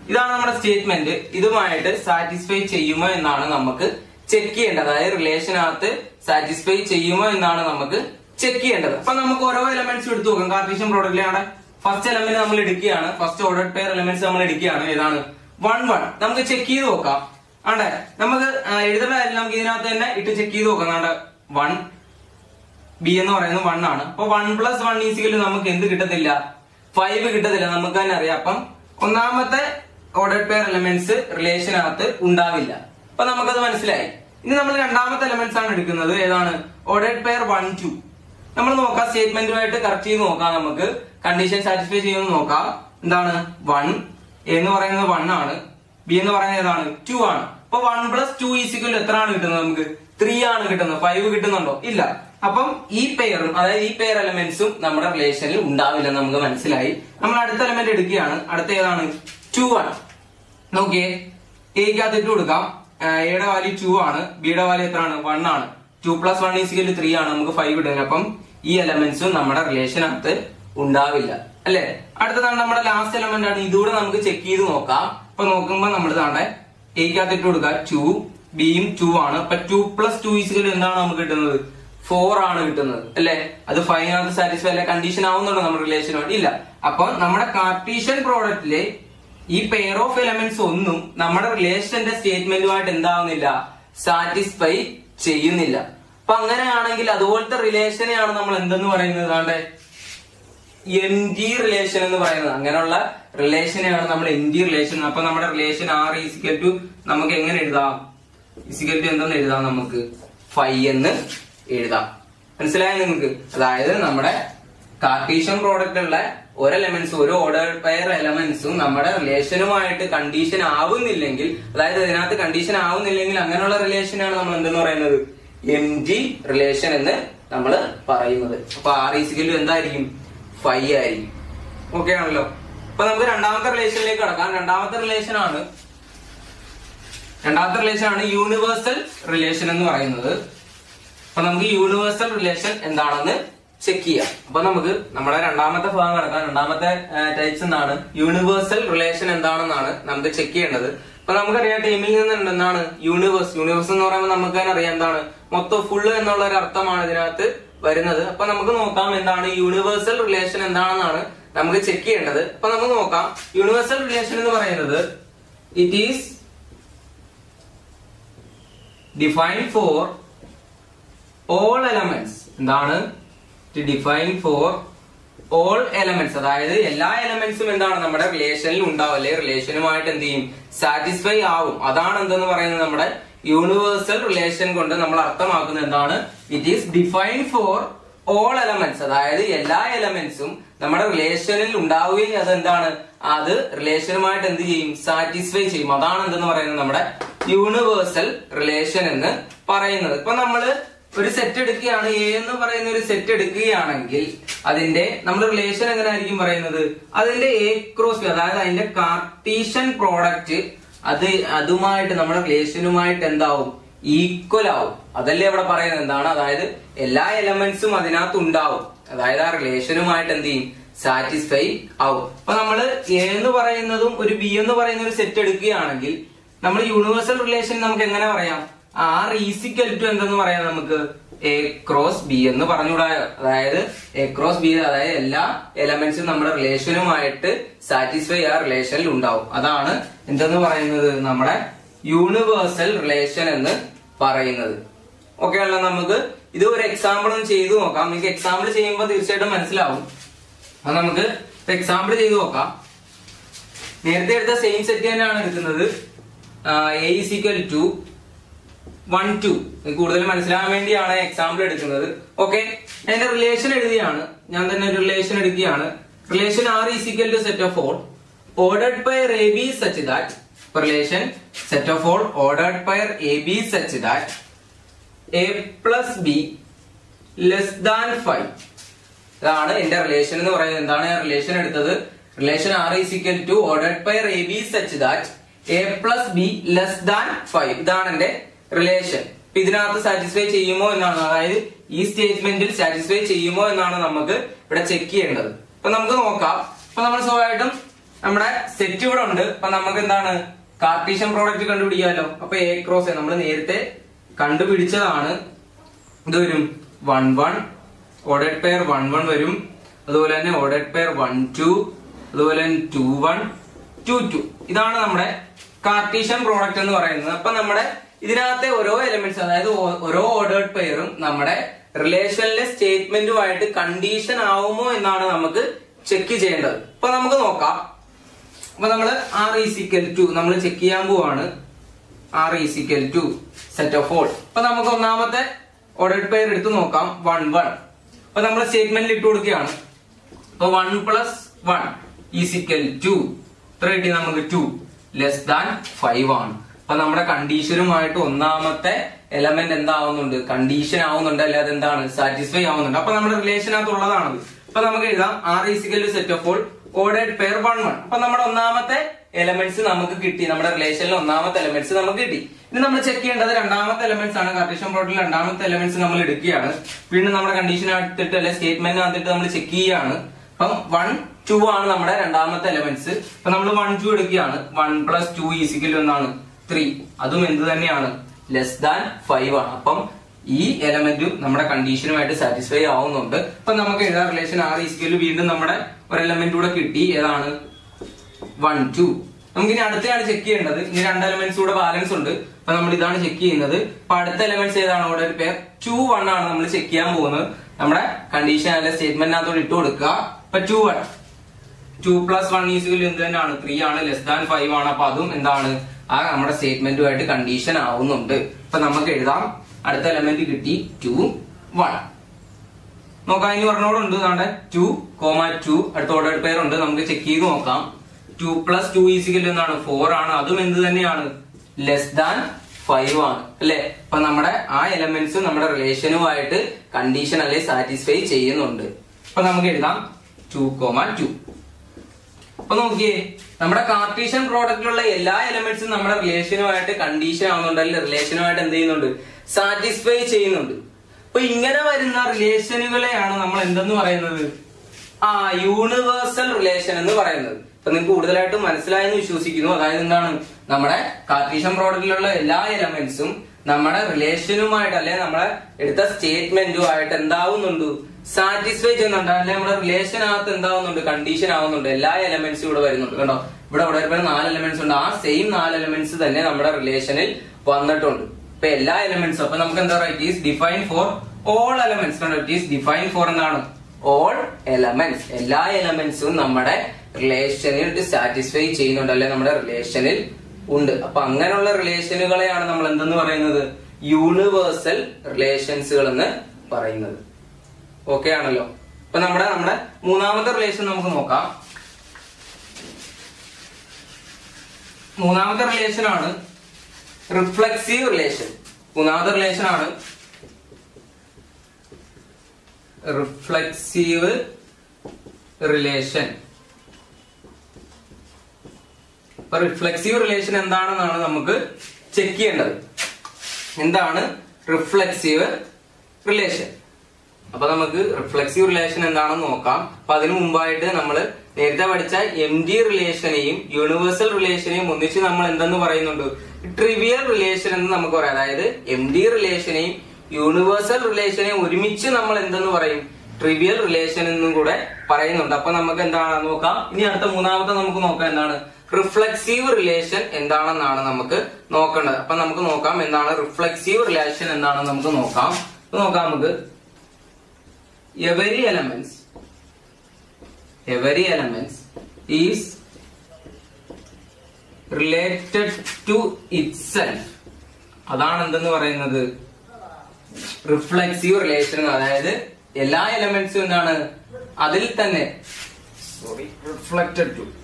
ഇതാണ് നമ്മുടെ സ്റ്റേറ്റ്മെന്റ് ഇതുമായിട്ട് സാറ്റിസ്ഫൈ ചെയ്യുമോ എന്നാണ് നമുക്ക് ചെക്ക് ചെയ്യേണ്ടത് അതായത് റിലേഷനകത്ത് സാറ്റിസ്ഫൈ ചെയ്യുമോ എന്നാണ് നമുക്ക് ചെക്ക് ചെയ്യേണ്ടത് അപ്പൊ നമുക്ക് ഓരോ എലമെന്റ്സ് എടുത്തു നോക്കാം കാർട്ടീഷ്യൻ പ്രോഡക്റ്റിലാണ് ഫസ്റ്റ് എലമെന്റ് നമ്മൾ എടുക്കുകയാണ് ഫസ്റ്റ് ഓർഡർ പെയർ എലമെന്റ്സ് നമ്മൾ എടുക്കുകയാണ് ഏതാണ് വൺ വൺ നമുക്ക് ചെക്ക് ചെയ്ത് നോക്കാം ആണ്ടെ നമുക്ക് ആ, എഴുതേണ്ട കാര്യം നമുക്ക് ഇതിനകത്ത് തന്നെ ഇട്ട് ചെക്ക് ചെയ്ത് നോക്കാം ആണ്ടെ വൺ ബി എന്ന് പറയുന്നത് വൺ ആണ് അപ്പൊ വൺ പ്ലസ് വൺ ഈസിക്കല് നമുക്ക് എന്ത് കിട്ടത്തില്ല ഫൈവ് കിട്ടത്തില്ല നമുക്ക് തന്നെ അറിയാം അപ്പം ഒന്നാമത്തെ ഓർഡർ പെയർ എലമെന്റ്സ് റിലേഷനകത്ത് ഉണ്ടാവില്ല അപ്പൊ നമുക്കത് മനസ്സിലായി ഇനി നമ്മൾ രണ്ടാമത്തെ എലമെന്റ്സ് ആണ് എടുക്കുന്നത് ഏതാണ് ഓർഡർ പെയർ വൺ ടു നമ്മൾ നോക്കാം സ്റ്റേറ്റ്മെന്റുമായിട്ട് കറക്റ്റ് ചെയ്ത് നോക്കാം നമുക്ക് കണ്ടീഷൻ സാറ്റിസ്ഫൈ ചെയ്യുമെന്ന് നോക്കാം എന്താണ് വൺ എന്ന് പറയുന്നത് വൺ ആണ് ബി എന്ന് പറയുന്നത് ഏതാണ് ടു ആണ് അപ്പൊ വൺ പ്ലസ് ടു ഈസിക്കൽ എത്ര ആണ് കിട്ടുന്നത് നമുക്ക് ത്രീ ആണ് കിട്ടുന്നത് ഫൈവ് കിട്ടുന്നുണ്ടോ ഇല്ല അപ്പം ഈ പെയറും അതായത് ഈ പെയർ എലമെന്റ്സും നമ്മുടെ റിലേഷനിൽ ഉണ്ടാവില്ലെന്ന് നമുക്ക് മനസ്സിലായി നമ്മൾ അടുത്ത എലമെന്റ് എടുക്കുകയാണ് അടുത്ത ഏതാണ് ടു ആണ് നോക്കിയേ എക്കകത്ത് ഇട്ട് കൊടുക്കാം എയുടെ വാല്യൂ ടു ആണ് ബിയുടെ വാല്യൂ എത്രയാണ് വൺ ആണ് two plus one is equal three ആണ് നമുക്ക് ഫൈവ് കിട്ടുന്നത് അപ്പം ഈ എലമെന്റ്സും നമ്മുടെ റിലേഷനകത്ത് ഉണ്ടാവില്ല അല്ലെ അടുത്തതാണ് നമ്മുടെ ലാസ്റ്റ് എലമെന്റ് ആണ് ഇതുകൂടെ നമുക്ക് ചെക്ക് ചെയ്ത് നോക്കാം അപ്പൊ നോക്കുമ്പോ നമ്മൾ താണ്ടെ എക്കകത്ത് ഇട്ട് കൊടുക്കുക ടു ബിയും ടു ആണ് അപ്പൊ ടു പ്ലസ് ടു ഈസിക്കൽ എന്താണ് നമുക്ക് കിട്ടുന്നത് ഫോർ ആണ് കിട്ടുന്നത് അല്ലെ അത് ഫൈനകത്ത് സാറ്റിസ്ഫൈ അല്ലെ കണ്ടീഷൻ ആവുന്നുണ്ടോ നമ്മുടെ റിലേഷനുമായിട്ട് ഇല്ല അപ്പൊ നമ്മുടെ കാർട്ടീഷ്യൻ പ്രോഡക്റ്റിലെ ഈ പെയർ ഓഫ് എലമെന്റ്സ് ഒന്നും നമ്മുടെ റിലേഷന്റെ സ്റ്റേറ്റ്മെന്റുമായിട്ട് എന്താവുന്നില്ല സാറ്റിസ്ഫൈ ചെയ്യുന്നില്ല അപ്പൊ അങ്ങനെയാണെങ്കിൽ അതുപോലത്തെ റിലേഷനെയാണ് നമ്മൾ എന്തെന്ന് പറയുന്നത് താണ്ടെ എം ജി റിലേഷൻ എന്ന് പറയുന്നത് അങ്ങനെയുള്ള റിലേഷനെയാണ് നമ്മൾ എം ജി റിലേഷൻ അപ്പൊ നമ്മുടെ റിലേഷൻ ആർ ഈസിക്കൽ ടു നമുക്ക് എങ്ങനെ എഴുതാം ഈസിക്കൽ ടു എന്തെന്ന് എഴുതാം നമുക്ക് ഫൈ എന്ന് എഴുതാം മനസ്സിലായോ നിങ്ങൾക്ക് അതായത് നമ്മുടെ കാർട്ടീഷ്യൻ പ്രോഡക്റ്റുള്ള ഒരു എലമെന്റ്സ് ഒരു ഓർഡർ പെയർ എലമെന്റ്സും നമ്മുടെ റിലേഷനുമായിട്ട് കണ്ടീഷൻ ആവുന്നില്ലെങ്കിൽ അതായത് ഇതിനകത്ത് കണ്ടീഷൻ ആവുന്നില്ലെങ്കിൽ അങ്ങനെയുള്ള റിലേഷനാണ് നമ്മൾ എന്തെന്ന് പറയുന്നത് എം ജി റിലേഷൻ എന്ന് നമ്മൾ പറയുന്നത് അപ്പൊ ആർ ഈസിക്കലും എന്തായിരിക്കും ഫൈവ് ആയിരിക്കും ഓക്കെ ആണല്ലോ അപ്പൊ നമുക്ക് രണ്ടാമത്തെ റിലേഷനിലേക്ക് കടക്കാം രണ്ടാമത്തെ റിലേഷൻ ആണ് രണ്ടാമത്തെ റിലേഷൻ ആണ് യൂണിവേഴ്സൽ റിലേഷൻ എന്ന് പറയുന്നത് അപ്പൊ നമുക്ക് യൂണിവേഴ്സൽ റിലേഷൻ എന്താണെന്ന് ചെക്ക് ചെയ്യാം അപ്പൊ നമുക്ക് നമ്മുടെ രണ്ടാമത്തെ ഭാഗം കിടക്കാം രണ്ടാമത്തെ ടൈപ്സ് എന്താണ് യൂണിവേഴ്സൽ റിലേഷൻ എന്താണെന്നാണ് നമുക്ക് ചെക്ക് ചെയ്യേണ്ടത് അപ്പൊ നമുക്കറിയാം ടീമിൽ നിന്ന് എന്താണ് യൂണിവേഴ്സ് യൂണിവേഴ്സ് എന്ന് പറയുമ്പോൾ നമുക്ക് തന്നെ അറിയാം എന്താണ് മൊത്തം ഫുള്ള് എന്നുള്ള ഒരു അർത്ഥമാണ് ഇതിനകത്ത് വരുന്നത് അപ്പൊ നമുക്ക് നോക്കാം എന്താണ് യൂണിവേഴ്സൽ റിലേഷൻ എന്താണെന്നാണ് നമുക്ക് ചെക്ക് ചെയ്യേണ്ടത് അപ്പൊ നമുക്ക് നോക്കാം യൂണിവേഴ്സൽ റിലേഷൻ എന്ന് പറയുന്നത് it is define for all elements എന്താണ് to define for all elements അതായത് എല്ലാ എലമെന്റ്സും എന്താണ് നമ്മുടെ റിലേഷനിൽ ഉണ്ടാവും അല്ലെ റിലേഷനുമായിട്ട് എന്ത് ചെയ്യും സാറ്റിസ്ഫൈ ആവും അതാണ് എന്തെന്ന് പറയുന്നത് നമ്മുടെ യൂണിവേഴ്സൽ റിലേഷൻ കൊണ്ട് നമ്മൾ അർത്ഥമാക്കുന്നത് എന്താണ് it is define for all elements അതായത് എല്ലാ എലമെന്റ്സും നമ്മുടെ റിലേഷനിൽ ഉണ്ടാവുകയും അതെന്താണ് അത് റിലേഷനുമായിട്ട് എന്ത് ചെയ്യും സാറ്റിസ്ഫൈ ചെയ്യും അതാണ് എന്തെന്ന് പറയുന്നത് നമ്മുടെ യൂണിവേഴ്സൽ റിലേഷൻ എന്ന് പറയുന്നത് ഇപ്പൊ നമ്മള് ഒരു സെറ്റ് എടുക്കുകയാണ് എ എന്ന് പറയുന്ന ഒരു സെറ്റ് എടുക്കുകയാണെങ്കിൽ അതിന്റെ നമ്മൾ റിലേഷൻ എങ്ങനെ ആയിരിക്കും പറയുന്നത് അതിന്റെ എ ക്രോസ് ബി അതായത് അതിന്റെ കാർട്ടീഷ്യൻ പ്രോഡക്റ്റ് അത് അതുമായിട്ട് നമ്മുടെ റിലേഷനുമായിട്ട് എന്താവും ഈക്വൽ ആവും അതല്ലേ ഇവിടെ പറയുന്നത് എന്താണ് അതായത് എല്ലാ എലമെന്റ്സും അതിനകത്ത് ഉണ്ടാവും അതായത് ആ റിലേഷനുമായിട്ട് എന്ത് ചെയ്യും സാറ്റിസ്ഫൈ ആവും അപ്പൊ നമ്മള് എ എന്ന് പറയുന്നതും ഒരു ബി എന്ന് പറയുന്ന ഒരു സെറ്റ് എടുക്കുകയാണെങ്കിൽ നമ്മൾ യൂണിവേഴ്സൽ റിലേഷൻ നമുക്ക് എങ്ങനെ പറയാം ആർ ഈസിക്കൽ ടു എന്തെന്ന് പറയാം നമുക്ക് എ ക്രോസ് ബി എന്ന് പറഞ്ഞുകൂടായോ അതായത് എ ക്രോസ് ബി അതായത് എല്ലാ എലമെന്റ്സും നമ്മുടെ റിലേഷനുമായിട്ട് സാറ്റിസ്ഫൈ ആ റിലേഷനിൽ ഉണ്ടാവും അതാണ് എന്തെന്ന് പറയുന്നത് നമ്മുടെ യൂണിവേഴ്സൽ റിലേഷൻ എന്ന് പറയുന്നത് ഓക്കെ ആണല്ലോ നമുക്ക് ഇത് ഒരു എക്സാമ്പിൾ ഒന്ന് ചെയ്തു നോക്കാം നിങ്ങൾക്ക് എക്സാമ്പിൾ ചെയ്യുമ്പോൾ തീർച്ചയായിട്ടും മനസ്സിലാവും അത് നമുക്ക് എക്സാമ്പിൾ ചെയ്തു നോക്കാം നേരത്തെ എടുത്ത സെയിം സെറ്റ് തന്നെയാണ് എടുക്കുന്നത് A is equal to one two കൂടുതൽ മനസ്സിലാകാൻ വേണ്ടിയാണ് എക്സാമ്പിൾ എടുക്കുന്നത് ഓക്കെ എന്റെ റിലേഷൻ എഴുതിയാണ് ഞാൻ തന്നെ ഒരു റിലേഷൻ എടുക്കുകയാണ് relation R is equal to set of all ordered pair A B such that relation set of all ordered pair A B such that A plus B less than five ഇതാണ് എന്റെ relation എന്ന് പറയുന്നത് എന്താണ് ഞാൻ relation എടുത്തത് relation R is equal to ordered pair A B such that A plus B less than five ഇതാണ് എന്റെ relation ഇതിനകത്ത് സാറ്റിസ്ഫൈ ചെയ്യുമോ എന്നാണ് അതായത് ഈ സ്റ്റേറ്റ്മെന്റിൽ സാറ്റിസ്ഫൈ ചെയ്യുമോ എന്നാണ് നമുക്ക് ഇവിടെ ചെക്ക് ചെയ്യേണ്ടത് അപ്പൊ നമുക്ക് നോക്കാം അപ്പൊ നമ്മൾ സ്വാഭാവികമായിട്ടും നമ്മുടെ സെറ്റ് ഇവിടെ ഉണ്ട് അപ്പൊ നമുക്ക് എന്താണ് കാർട്ടീഷ്യൻ പ്രോഡക്റ്റ് കണ്ടുപിടിക്കാമല്ലോ അപ്പൊ എ ക്രോസ് എ നമ്മൾ നേരത്തെ കണ്ടുപിടിച്ചതാണ് ഇത് വരും വൺ വൺ ഓഡഡ് പെയർ വൺ വൺ വരും അതുപോലെ തന്നെ ഓഡഡ് പെയർ വൺ ടു അതുപോലെ തന്നെ ടു വൺ ടു ടു ഇതാണ് നമ്മുടെ കാർട്ടീഷ്യൻ പ്രോഡക്റ്റ് എന്ന് പറയുന്നത് അപ്പൊ നമ്മുടെ ഇതിനകത്തെ ഓരോ എലിമെന്റ്സ് അതായത് ഓ- ഓരോ ഓർഡേർഡ് പെയറും നമ്മുടെ റിലേഷനിലെ സ്റ്റേറ്റ്മെന്റുമായിട്ട് കണ്ടീഷൻ ആവുമോ എന്നാണ് നമുക്ക് ചെക്ക് ചെയ്യേണ്ടത് അപ്പൊ നമുക്ക് നോക്കാം അപ്പൊ നമ്മള് ആർ ഈസിക്കൽ ടു നമ്മൾ ചെക്ക് ചെയ്യാൻ പോവാണ് R is equal to set of all അപ്പൊ നമുക്ക് ഒന്നാമത്തെ ഓർഡർ പെയർ എടുത്ത് നോക്കാം വൺ വൺ അപ്പൊ നമ്മൾ സ്റ്റേറ്റ്മെന്റിൽ ഇട്ട് കൊടുക്കുകയാണ് അപ്പൊ one plus one is equal to എത്ര കിട്ടി നമുക്ക് ടു ലെസ് ദാൻ ഫൈവ് ആണ് അപ്പൊ നമ്മുടെ കണ്ടീഷനുമായിട്ട് ഒന്നാമത്തെ എലമെന്റ് എന്താവുന്നുണ്ട് കണ്ടീഷൻ ആവുന്നുണ്ട് അല്ലാതെ എന്താണ് സാറ്റിസ്ഫൈ ആവുന്നുണ്ട് അപ്പൊ നമ്മുടെ റിലേഷനകത്തുള്ളതാണത് അപ്പൊ നമുക്ക് എഴുതാം R is equal set of all ordered pair one one അപ്പൊ നമ്മുടെ ഒന്നാമത്തെ എലമെന്റ്സ് നമുക്ക് കിട്ടി നമ്മുടെ റിലേഷനിൽ ഒന്നാമത്തെ എലമെന്റ്സ് നമുക്ക് കിട്ടി ഇനി നമ്മൾ ചെക്ക് ചെയ്യേണ്ടത് രണ്ടാമത്തെ എലമെന്റ്സ് ആണ് കാർട്ടീഷ്യൻ പ്രോഡക്റ്റിൽ രണ്ടാമത്തെ എലമെന്റ്സ് നമ്മൾ എടുക്കുകയാണ് വീണ്ടും നമ്മുടെ കണ്ടീഷൻ എടുത്തിട്ട് അല്ലെ സ്റ്റേറ്റ്മെന്റ് എടുത്തിട്ട് നമ്മൾ ചെക്ക് ചെയ്യുകയാണ് അപ്പം വൺ ടു ആണ് നമ്മുടെ രണ്ടാമത്തെ എലമെന്റ്സ് അപ്പൊ നമ്മൾ വൺ ടു എടുക്കുകയാണ് വൺ പ്ലസ് ടു ഈസിക്കൽ എന്നാണ് ത്രീ അതും എന്ത് തന്നെയാണ് ലെസ് ദാൻ ഫൈവ് ആണ് അപ്പം ഈ എലമെന്റും നമ്മുടെ കണ്ടീഷനുമായിട്ട് സാറ്റിസ്ഫൈ ആവുന്നുണ്ട് അപ്പൊ നമുക്ക് എഴുതാൻ റിലേഷൻ ആർ ഈസിക്കൽ വീണ്ടും നമ്മുടെ ഒരു എലമെന്റ് കൂടെ കിട്ടി ഏതാണ് വൺ ടു നമുക്ക് ഇനി അടുത്തയാണ് ചെക്ക് ചെയ്യേണ്ടത് ഇനി രണ്ട് എലമെന്റ്സ് കൂടെ ബാലൻസ് ഉണ്ട് അപ്പൊ നമ്മൾ ഇതാണ് ചെക്ക് ചെയ്യുന്നത് അപ്പൊ അടുത്ത എലമെന്റ്സ് ഏതാണ് ഇവിടെ ഒരു പേർ ടു വൺ ആണ് നമ്മൾ ചെക്ക് ചെയ്യാൻ പോകുന്നത് നമ്മുടെ കണ്ടീഷൻ അല്ലെ സ്റ്റേറ്റ്മെന്റിനകത്തോട് ഇട്ട് കൊടുക്കുക അപ്പൊ two one two plus one is equal എന്ത് തന്നെയാണ് ത്രീ ആണ് ലെസ് ദാൻ ഫൈവ് ആണ് അപ്പൊ അതും എന്താണ് ആ നമ്മുടെ സ്റ്റേറ്റ്മെന്റുമായിട്ട് കണ്ടീഷൻ ആവുന്നുണ്ട് അപ്പൊ നമുക്ക് എഴുതാം അടുത്ത എലമെന്റ് കിട്ടി ടു വൺ നോക്കാം ഇനി പറഞ്ഞോടുണ്ട് നമ്മുടെ ടു കോമ ടു അടുത്ത ഓർഡർ പെയർ ഉണ്ട് നമുക്ക് ചെക്ക് ചെയ്ത് നോക്കാം ടു പ്ലസ് ടു ഈസിക്കൽ എന്നാണ് ഫോർ ആണ് അതും എന്ത് തന്നെയാണ് ലെസ് ദാൻ ഫൈവ് ആണ് അല്ലെ അപ്പൊ നമ്മുടെ ആ എലമെന്റ്സ് നമ്മുടെ റിലേഷനുമായിട്ട് കണ്ടീഷൻ അല്ലെ സാറ്റിസ്ഫൈ ചെയ്യുന്നുണ്ട് അപ്പൊ നമുക്ക് എഴുതാം ടു കോമ ടു അപ്പൊ നോക്കിയേ നമ്മുടെ കാർട്ടീഷ്യൻ പ്രോഡക്റ്റിലുള്ള എല്ലാ എലമെന്റ്സും നമ്മുടെ റിലേഷനുമായിട്ട് കണ്ടീഷൻ ആവുന്നുണ്ട് അല്ലെങ്കിൽ റിലേഷനുമായിട്ട് എന്ത് ചെയ്യുന്നുണ്ട് സാറ്റിസ്ഫൈ ചെയ്യുന്നുണ്ട് അപ്പൊ ഇങ്ങനെ വരുന്ന റിലേഷനുകളെയാണ് നമ്മൾ എന്തെന്ന് പറയുന്നത് ആ യൂണിവേഴ്സൽ റിലേഷൻ എന്ന് പറയുന്നത് ഇപ്പൊ നിങ്ങൾക്ക് കൂടുതലായിട്ട് മനസ്സിലായെന്ന് വിശ്വസിക്കുന്നു അതായത് എന്താണ് നമ്മുടെ കാർട്ടീഷ്യൻ പ്രോഡക്റ്റിലുള്ള എല്ലാ എലമെന്റ്സും നമ്മുടെ റിലേഷനുമായിട്ട് അല്ലെ നമ്മളെ എടുത്ത സ്റ്റേറ്റ്മെന്റുമായിട്ട് എന്താവുന്നുണ്ട് സാറ്റിസ്ഫൈ ചെയ്യുന്നുണ്ട് അല്ലെ നമ്മുടെ റിലേഷനകത്ത് എന്താവുന്നുണ്ട് കണ്ടീഷൻ ആവുന്നുണ്ട് എല്ലാ എലമെന്റ്സും ഇവിടെ വരുന്നുണ്ട് കണ്ടോ ഇവിടെ ഇവിടെ വരുമ്പോൾ നാല് എലമെന്റ്സ് ഉണ്ട് ആ സെയിം നാല് എലമെന്റ്സ് തന്നെ നമ്മുടെ റിലേഷനിൽ വന്നിട്ടുണ്ട് ഇപ്പൊ എല്ലാ എലമെന്റ്സും അപ്പൊ നമുക്ക് എന്താ പറയുക it is define for all elements കണ്ടോ ഇറ്റ് ഈസ് ഡിഫൈൻ ഫോർ എന്താണ് ഓൾ എലമെന്റ്സ് എല്ലാ എലമെന്റ്സും നമ്മുടെ റിലേഷനിൽ സാറ്റിസ്ഫൈ ചെയ്യുന്നുണ്ട് അല്ലെ നമ്മുടെ റിലേഷനിൽ ഉണ്ട് അപ്പൊ അങ്ങനെയുള്ള റിലേഷനുകളെയാണ് നമ്മൾ എന്തെന്ന് പറയുന്നത് യൂണിവേഴ്സൽ റിലേഷൻസുകൾ എന്ന് പറയുന്നത് ഓക്കെ ആണല്ലോ ഇപ്പൊ നമ്മുടെ നമ്മുടെ മൂന്നാമത്തെ റിലേഷൻ നമുക്ക് നോക്കാം മൂന്നാമത്തെ റിലേഷൻ ആണ് റിഫ്ലെക്സീവ് റിലേഷൻ മൂന്നാമത്തെ റിലേഷൻ ആണ് റിഫ്ലെക്സീവ് റിലേഷൻ അപ്പൊ റിഫ്ലെക്സീവ് റിലേഷൻ എന്താണെന്നാണ് നമുക്ക് ചെക്ക് ചെയ്യേണ്ടത് എന്താണ് റിഫ്ലെക്സീവ് റിലേഷൻ അപ്പൊ നമുക്ക് റിഫ്ലെക്സീവ് റിലേഷൻ എന്താണെന്ന് നോക്കാം അപ്പൊ അതിനു മുമ്പായിട്ട് നമ്മൾ നേരത്തെ പഠിച്ച എം ജി റിലേഷനെയും യൂണിവേഴ്സൽ റിലേഷനെയും ഒന്നിച്ച് നമ്മൾ എന്തെന്ന് പറയുന്നുണ്ട് ട്രിവിയൽ റിലേഷൻ എന്ന് നമുക്ക് പറയാം അതായത് എം ഡി റിലേഷനെയും യൂണിവേഴ്സൽ റിലേഷനെയും ഒരുമിച്ച് നമ്മൾ എന്തെന്ന് പറയും ട്രിവിയൽ റിലേഷൻ എന്നും കൂടെ പറയുന്നുണ്ട് അപ്പൊ നമുക്ക് എന്താണ് നോക്കാം ഇനി അടുത്ത മൂന്നാമത്തെ നമുക്ക് നോക്കാം എന്താണ് റിഫ്ലെക്സീവ് റിലേഷൻ എന്താണെന്നാണ് നമുക്ക് നോക്കേണ്ടത് അപ്പൊ നമുക്ക് നോക്കാം എന്താണ് റിഫ്ലെക്സീവ് റിലേഷൻ എന്താണെന്ന് നമുക്ക് നോക്കാം അപ്പൊ നോക്കാം നമുക്ക് every elements every elements is related to itself അതാണ് എന്തെന്ന് പറയുന്നത് റിഫ്ലെക്സീവ് റിലേഷൻ അതായത് എല്ലാ എലമെന്റ്സും എന്താണ് അതിൽ തന്നെ സോറി റിഫ്ലക്റ്റഡ് ടു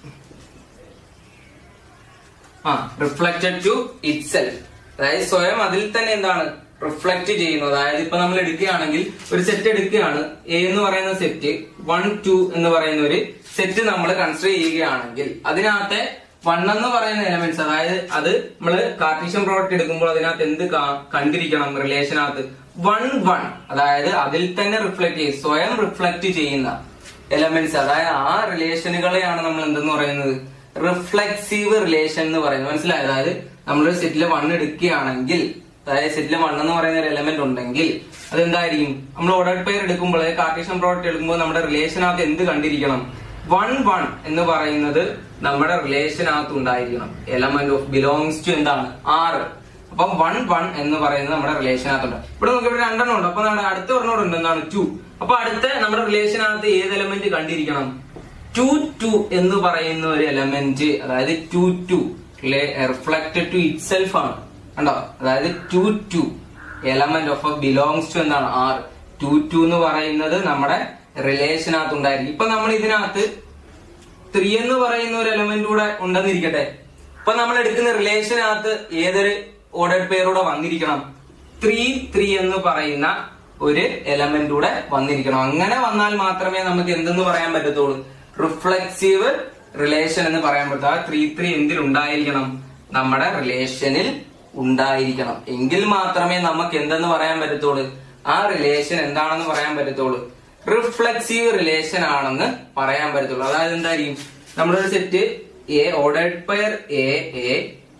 ആ റിഫ്ലക്റ്റഡ് ടു ഇറ്റ് സെൽഫ് അതായത് സ്വയം അതിൽ തന്നെ എന്താണ് റിഫ്ലക്ട് ചെയ്യുന്നു അതായത് ഇപ്പൊ നമ്മൾ എടുക്കുകയാണെങ്കിൽ ഒരു സെറ്റ് എടുക്കുകയാണ് എ എന്ന് പറയുന്ന സെറ്റ് വൺ ടു എന്ന് പറയുന്ന ഒരു സെറ്റ് നമ്മൾ കൺസിഡർ ചെയ്യുകയാണെങ്കിൽ അതിനകത്തെ വൺ എന്ന് പറയുന്ന എലമെന്റ്സ് അതായത് അത് നമ്മൾ കാർട്ടീഷ്യൻ പ്രോഡക്റ്റ് എടുക്കുമ്പോൾ അതിനകത്ത് എന്ത് കാ- കണ്ടിരിക്കണം റിലേഷനകത്ത് വൺ വൺ അതായത് അതിൽ തന്നെ റിഫ്ലക്ട് ചെയ്യും സ്വയം റിഫ്ലക്ട് ചെയ്യുന്ന എലമെന്റ്സ് അതായത് ആ റിലേഷനുകളെയാണ് നമ്മൾ എന്തെന്ന് പറയുന്നത് റിഫ്ലെക്സീവ് റിലേഷൻ എന്ന് പറയുന്നത് മനസ്സിലായത് അതായത് നമ്മളൊരു സെറ്റിലെ വൺ എടുക്കുകയാണെങ്കിൽ അതായത് സെറ്റിലെ വൺ എന്ന് പറയുന്ന ഒരു എലമെന്റ് ഉണ്ടെങ്കിൽ അതെന്തായിരിക്കും നമ്മൾ ഓർഡർ പെയർ എടുക്കുമ്പോൾ കാർട്ടീഷ്യൻ പ്രോഡക്റ്റ് എടുക്കുമ്പോൾ നമ്മുടെ റിലേഷനകത്ത് എന്ത് കണ്ടിരിക്കണം വൺ വൺ എന്ന് പറയുന്നത് നമ്മുടെ റിലേഷനകത്ത് ഉണ്ടായിരിക്കണം എലമെന്റ് ഓഫ് ബിലോങ്സ് ടു എന്താണ് ആറ് അപ്പൊ വൺ വൺ എന്ന് പറയുന്നത് നമ്മുടെ റിലേഷനകത്തുണ്ട് ഇവിടെ നമുക്ക് ഇവിടെ രണ്ടെണ്ണം ഉണ്ട് അപ്പൊ നമ്മുടെ അടുത്ത ഒരെണ്ണം ഉണ്ട് എന്താണ് ടു അപ്പൊ അടുത്ത നമ്മുടെ റിലേഷനകത്ത് ഏത് എലമെന്റ് കണ്ടിരിക്കണം ടു ടു എന്ന് പറയുന്ന ഒരു എലമെന്റ് അതായത് two two reflected to itself ആണ് കണ്ടോ അതായത് two two element of belongs to എന്താണ് ആർ ടു ടു എന്ന് പറയുന്നത് നമ്മുടെ റിലേഷനകത്ത് ഉണ്ടായിരിക്കും ഇപ്പൊ നമ്മൾ ഇതിനകത്ത് ത്രീ എന്ന് പറയുന്ന ഒരു എലമെന്റ് കൂടെ ഉണ്ടെന്നിരിക്കട്ടെ ഇപ്പൊ നമ്മൾ എടുക്കുന്ന റിലേഷനകത്ത് ഏതൊരു ഓർഡർ പേരൂടെ വന്നിരിക്കണം ത്രീ ത്രീ എന്ന് പറയുന്ന ഒരു എലമെന്റ് കൂടെ വന്നിരിക്കണം അങ്ങനെ വന്നാൽ മാത്രമേ നമുക്ക് എന്തെന്ന് പറയാൻ പറ്റത്തുള്ളൂ റിഫ്ലെക്സീവ് റിലേഷൻ എന്ന് പറയാൻ പറ്റൂ ആ ത്രീ ത്രീ എന്തിൽ ഉണ്ടായിരിക്കണം നമ്മുടെ റിലേഷനിൽ ഉണ്ടായിരിക്കണം എങ്കിൽ മാത്രമേ നമുക്ക് എന്തെന്ന് പറയാൻ പറ്റത്തുള്ളൂ ആ റിലേഷൻ എന്താണെന്ന് പറയാൻ പറ്റത്തുള്ളൂ റിഫ്ലെക്സീവ് റിലേഷൻ ആണെന്ന് പറയാൻ പറ്റത്തുള്ളൂ അതായത് എന്തായിരിക്കും നമ്മുടെ ഒരു set A ordered pair A A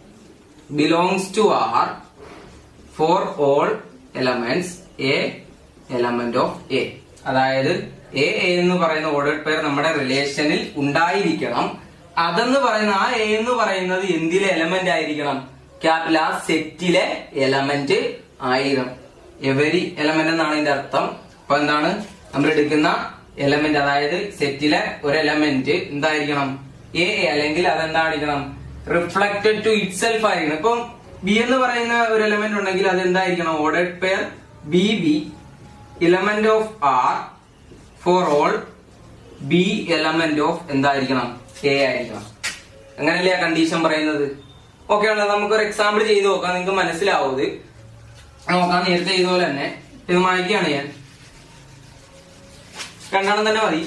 belongs to R for all elements A element of A അതായത് എ എ എന്ന് പറയുന്ന ഓർഡേഡ് പെയർ നമ്മുടെ റിലേഷനിൽ ഉണ്ടായിരിക്കണം അതെന്ന് പറയുന്ന ആ എ എന്ന് പറയുന്നത് എന്തിലെ എലമെന്റ് ആയിരിക്കണം ക്യാപിറ്റൽ ആ സെറ്റിലെ എലമെന്റ് ആയിരിക്കണം എവരി എലമെന്റ് എന്നാണ് ഇതിന്റെ അർത്ഥം അപ്പൊ എന്താണ് നമ്മൾ എടുക്കുന്ന എലമെന്റ് അതായത് സെറ്റിലെ ഒരു എലമെന്റ് എന്തായിരിക്കണം എ എ അല്ലെങ്കിൽ അതെന്തായിരിക്കണം റിഫ്ലക്റ്റഡ് ടു ഇറ്റ് സെൽഫ് ആയിരിക്കണം ഇപ്പം ബി എന്ന് പറയുന്ന ഒരു എലമെന്റ് ഉണ്ടെങ്കിൽ അത് എന്തായിരിക്കണം ordered pair B B element of R for all B element of എന്തായിരിക്കണം എ ആയിരിക്കണം അങ്ങനല്ലേ ആ കണ്ടീഷൻ പറയുന്നത് ഓക്കെ ആണല്ലോ നമുക്കൊരു എക്സാമ്പിൾ ചെയ്ത് നോക്കാം നിങ്ങൾക്ക് മനസ്സിലാവും ഇത് നോക്കാം നേരത്തെ ചെയ്ത പോലെ തന്നെ ഇത് മായ്ക്കാണ് ഞാൻ രണ്ടെണ്ണം തന്നെ മതി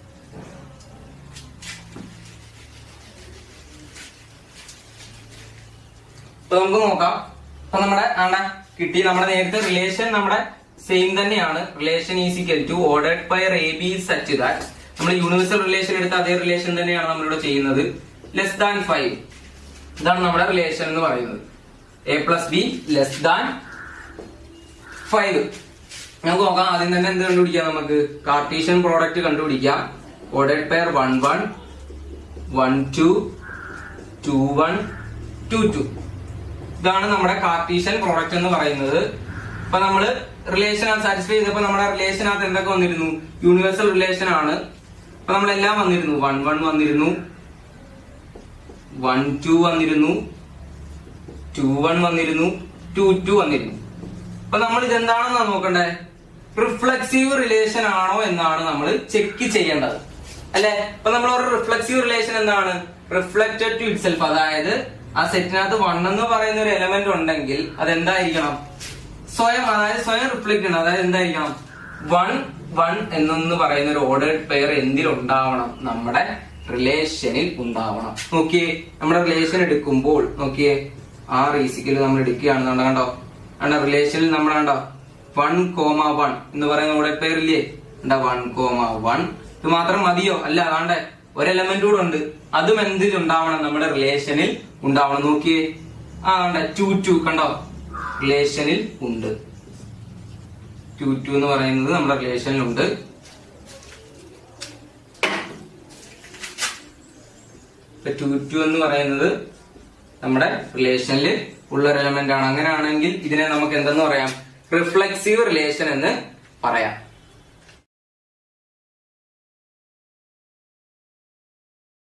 ഇപ്പൊ നമുക്ക് നോക്കാം അപ്പൊ നമ്മുടെ ആണ്ട കിട്ടി നമ്മുടെ നേരത്തെ റിലേഷൻ നമ്മുടെ സെയിം തന്നെയാണ് relation is equal to ordered pair A B such that നമ്മൾ യൂണിവേഴ്സൽ റിലേഷൻ എടുത്ത അതേ റിലേഷൻ തന്നെയാണ് നമ്മളിവിടെ ചെയ്യുന്നത് ലെസ് ദാൻ ഫൈവ് ഇതാണ് നമ്മുടെ റിലേഷൻ എന്ന് പറയുന്നത് A plus B less than five നമുക്ക് നോക്കാം ആദ്യം തന്നെ എന്ത് കണ്ടുപിടിക്കാം നമുക്ക് കാർട്ടീഷ്യൻ പ്രോഡക്റ്റ് കണ്ടുപിടിക്കാം ordered pair one one one two two one two two ഇതാണ് നമ്മുടെ കാർട്ടീഷ്യൻ പ്രോഡക്റ്റ് എന്ന് പറയുന്നത് ഇപ്പൊ നമ്മള് റിലേഷൻ സാറ്റിസ്ഫൈ ചെയ്തപ്പോ നമ്മുടെ റിലേഷനകത്ത് എന്തൊക്കെ വന്നിരുന്നു യൂണിവേഴ്സൽ റിലേഷൻ ആണ് ഇപ്പൊ നമ്മളെല്ലാം വന്നിരുന്നു വൺ വൺ വന്നിരുന്നു വൺ ടു വന്നിരുന്നു ടു വൺ വന്നിരുന്നു ടു ടു വന്നിരുന്നു അപ്പൊ നമ്മൾ ഇതെന്താണെന്നാ നോക്കണ്ടേ റിഫ്ലെക്സീവ് റിലേഷൻ ആണോ എന്നാണ് നമ്മൾ ചെക്ക് ചെയ്യേണ്ടത് അല്ലെ അപ്പൊ നമ്മൾ ഒരു റിഫ്ലെക്സീവ് റിലേഷൻ എന്താണ് റിഫ്ലക്റ്റഡ് ടു ഇറ്റ് സെൽഫ് അതായത് ആ സെറ്റിനകത്ത് വൺ എന്ന് പറയുന്ന ഒരു എലമെന്റ് ഉണ്ടെങ്കിൽ അത് എന്തായിരിക്കണം സ്വയം അതായത് സ്വയം റിഫ്ലക്ട് ചെയ്യണം അതായത് എന്തായിരിക്കണം വൺ വൺ എന്നൊന്ന് പറയുന്ന ഒരു ഓർഡേഡ് പെയർ എന്തിൽ ഉണ്ടാവണം നമ്മുടെ റിലേഷനിൽ ഉണ്ടാവണം നോക്കിയേ നമ്മുടെ റിലേഷൻ എടുക്കുമ്പോൾ നോക്കിയേ ആ റീസിക്കൽ നമ്മൾ എടുക്കുകയാണെന്നുണ്ടോ കണ്ടോ കണ്ടോ റിലേഷനിൽ നമ്മൾ കണ്ടോ വൺ കോമ വൺ എന്ന് പറയുന്ന ഓർഡേഡ് പെയർ ഇല്ലേ കണ്ടോ വൺ കോമ വൺ ഇത് മാത്രം മതിയോ അല്ല അതാണ്ട് ഒരു എലമെന്റ് കൂടെ ഉണ്ട് അതും എന്തിൽ ഉണ്ടാവണം നമ്മുടെ റിലേഷനിൽ ഉണ്ടാവണം നോക്കിയേ ആ കണ്ട ടു ടു കണ്ടോ റിലേഷനിൽ ഉണ്ട് ടു ടു എന്ന് പറയുന്നത് നമ്മുടെ റിലേഷനിൽ ഉണ്ട് ടു ടു എന്ന് പറയുന്നത് നമ്മുടെ റിലേഷനിൽ ഉള്ള ഒരു എലമെന്റ് ആണ് അങ്ങനെയാണെങ്കിൽ ഇതിനെ നമുക്ക് എന്തെന്ന് പറയാം റിഫ്ലെക്സീവ് റിലേഷൻ എന്ന് പറയാം